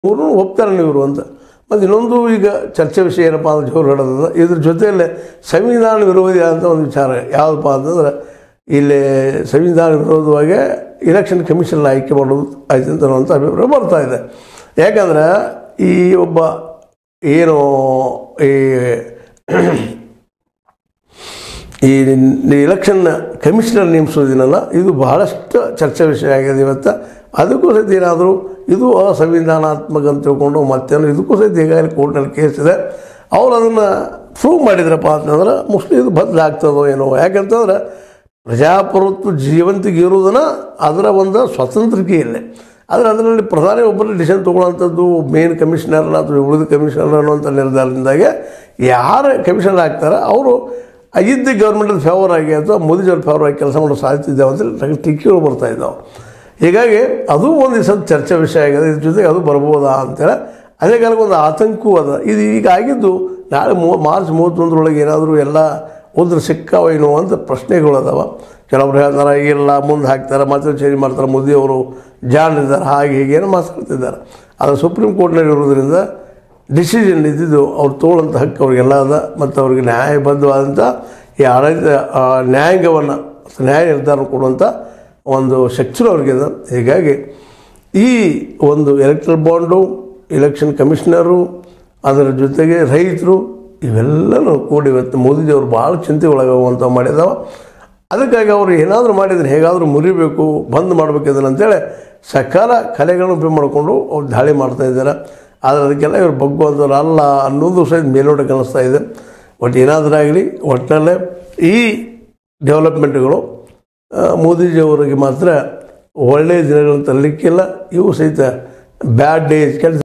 ಮೂರು ಒಪ್ತಾರೆ ಇವರು ಅಂತ ಮತ್ತು ಇನ್ನೊಂದು ಈಗ ಚರ್ಚೆ ವಿಷಯ ಏನಪ್ಪ ಅಂದ್ರೆ ಜೋರು ಹಿಡಿದ ಇದ್ರ ಜೊತೆಯಲ್ಲೇ ಸಂವಿಧಾನ ವಿರೋಧಿ ಅಂತ ಒಂದು ವಿಚಾರ ಯಾವುದಪ್ಪ ಅಂತಂದ್ರೆ ಇಲ್ಲಿ ಸಂವಿಧಾನ ವಿರೋಧವಾಗಿ ಇಲೆಕ್ಷನ್ ಕಮಿಷನ್ ಆಯ್ಕೆ ಮಾಡೋದು ಆಯ್ತು ಅಂತ ಅನ್ನುವಂಥ ಅಭಿಪ್ರಾಯ ಬರ್ತಾ ಇದೆ ಯಾಕಂದ್ರೆ ಈ ಒಬ್ಬ ಏನು ಈ ಈ ಇಲೆಕ್ಷನ್ ಕಮಿಷನರ್ ನೇಮಿಸೋದಿನಲ್ಲ ಇದು ಬಹಳಷ್ಟು ಚರ್ಚೆ ವಿಷಯ ಆಗಿದೆ ಇವತ್ತು ಅದಕ್ಕೂ ಸಹಿತ ಏನಾದರೂ ಇದು ಅಸಂವಿಧಾನಾತ್ಮಕ ಅಂತ ತಿಳ್ಕೊಂಡು ಮತ್ತೇನು ಇದಕ್ಕೂ ಸಹಿತ ಈಗಾಗಲೇ ಕೋರ್ಟ್ನಲ್ಲಿ ಕೇಸ್ ಇದೆ ಅವ್ರು ಅದನ್ನು ಪ್ರೂವ್ ಮಾಡಿದ್ರಪ್ಪ ಅಂತಂದ್ರೆ ಮೋಸ್ಟ್ಲಿ ಇದು ಬದಲಾಗ್ತದೋ ಏನೋ ಯಾಕಂತಂದ್ರೆ ಪ್ರಜಾಪ್ರಭುತ್ವ ಜೀವಂತಿಗೆ ಇರುವುದನ್ನು ಅದರ ಒಂದು ಸ್ವತಂತ್ರಕ್ಕೆ ಇಲ್ಲ ಆದರೆ ಅದರಲ್ಲಿ ಪ್ರಧಾನಿ ಒಬ್ಬರು ಡಿಸಿಷನ್ ತೊಗೊಳ್ಳೋಂಥದ್ದು ಮೇನ್ ಕಮಿಷನರ್ ಅಥವಾ ಉಳಿದ ಕಮಿಷನರ್ ಅನ್ನುವಂಥ ನಿರ್ಧಾರದಿಂದಾಗೆ ಯಾರು ಕಮಿಷನರ್ ಆಗ್ತಾರೆ ಅವರು ಇದ್ದ ಗೌರ್ಮೆಂಟದ ಫೇವರ್ ಆಗಿ ಅಥವಾ ಮೋದಿಜಿಯವ್ರ ಫೇವರ್ ಆಗಿ ಕೆಲಸ ಮಾಡೋ ಸಾಧ್ಯತೆ ಇದ್ದಾವೆ ಅಂತ ಟೀಕೆಗಳು ಬರ್ತಾ ಇದ್ದಾವೆ ಹೀಗಾಗಿ ಅದು ಒಂದು ದಿವಸ ಚರ್ಚೆ ವಿಷಯ ಆಗಿದೆ ಇದ್ರ ಜೊತೆಗೆ ಅದು ಬರ್ಬೋದಾ ಅಂತೇಳಿ ಅದೇ ಕಾಲಕ್ಕೆ ಒಂದು ಆತಂಕವೂ ಅದ ಇದು ಈಗ ಆಗಿದ್ದು ನಾಳೆ ಮೂ ಮಾರ್ಚ್ ಮೂವತ್ತೊಂದರೊಳಗೆ ಏನಾದರೂ ಎಲ್ಲ ಉದ್ರ ಸಿಕ್ಕಾವೇನೋ ಅಂತ ಪ್ರಶ್ನೆಗಳು ಅದಾವ ಕೆಲವ್ರು ಹೇಳ್ತಾರೆ ಇಲ್ಲ ಮುಂದೆ ಹಾಕ್ತಾರೆ ಮತ್ತೆ ಚೇಂಜ್ ಮಾಡ್ತಾರೆ ಮೋದಿಯವರು ಜಾಣರಿದ್ದಾರೆ ಹಾಗೆ ಹೀಗೆ ಏನೋ ಮಾತಾಡ್ತಿದ್ದಾರೆ ಅದು ಸುಪ್ರೀಂ ಕೋರ್ಟ್ನಲ್ಲಿ ಇರೋದ್ರಿಂದ ಡಿಸಿಷನ್ ಇದ್ದಿದ್ದು ಅವ್ರು ತೋಳಂಥ ಹಕ್ಕು ಅವ್ರಿಗೆಲ್ಲ ಅದ ಮತ್ತು ಅವ್ರಿಗೆ ನ್ಯಾಯಬದ್ಧವಾದಂಥ ಈ ಆಡಳಿತ ಆ, ನ್ಯಾಯಾಂಗವನ್ನು ನ್ಯಾಯ ನಿರ್ಧಾರ ಕೊಡುವಂಥ ಒಂದು ಶಕ್ತಿನೂ ಅವ್ರಿಗಿದೆ ಹೀಗಾಗಿ ಈ ಒಂದು ಎಲೆಕ್ಟ್ರಲ್ ಬಾಂಡು ಎಲೆಕ್ಷನ್ ಕಮಿಷನರು ಅದರ ಜೊತೆಗೆ ರೈತರು ಇವೆಲ್ಲನೂ ಕೂಡಿ ಇವತ್ತು ಮೋದಿಜಿಯವರು ಭಾಳ ಚಿಂತೆ ಒಳಗಾಗುವಂಥ ಮಾಡಿದಾವ ಅದಕ್ಕಾಗಿ ಅವರು ಏನಾದರೂ ಮಾಡಿದರೆ ಹೇಗಾದರೂ ಮುರಿಬೇಕು ಬಂದ್ ಮಾಡಬೇಕು ಇದನ್ನು ಅಂತೇಳಿ ಸಕಾಲ ಕಲೆಗಳನ್ನು ಉಪಯೋಗ ಮಾಡಿಕೊಂಡು ಅವ್ರು ದಾಳಿ ಮಾಡ್ತಾ ಇದ್ದಾರೆ ಆದರೆ ಅದಕ್ಕೆಲ್ಲ ಇವರು ಬಗ್ಗುವಂಥವ್ರು ಅಲ್ಲ ಅನ್ನೋದು ಸಹಿತ ಮೇಲ್ನೋಟ ಕಾಣಿಸ್ತಾ ಇದೆ ಒಟ್ಟು ಏನಾದರೂ ಆಗಲಿ ಒಟ್ಟಿನಲ್ಲೇ ಈ ಡೆವಲಪ್ಮೆಂಟ್ಗಳು ಆ, ಮೋದಿಜಿಯವರಿಗೆ ಮಾತ್ರ ಒಳ್ಳೆಯ ದಿನಗಳನ್ನು ತರಲಿಕ್ಕಿಲ್ಲ ಇವು ಸಹಿತ ಬ್ಯಾಡ್ ಡೇಸ್ ಕೆಲಸ